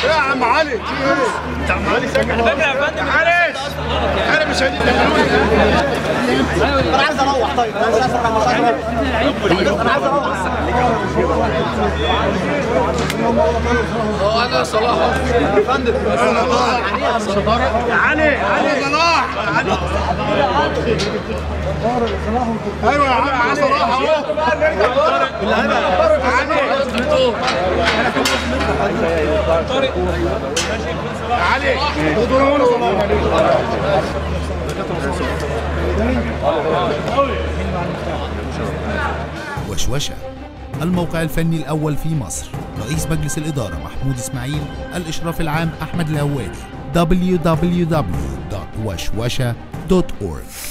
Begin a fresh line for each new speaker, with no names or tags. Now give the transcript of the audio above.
يا عم علي في ايه؟ انت عم علي ساكت علي انا مش هدي
انا عايز اروح طيب انا عايز اروح مش عايز اروح انا عايز اروح
انا صلاح
علي علي صلاح علي ايوه يا عم علي صلاح اهو علي علي دور وانا صلاح
وشوشة الموقع الفني الأول في مصر رئيس مجلس الإدارة محمود إسماعيل الإشراف العام أحمد الهوادي www.وشوشة.org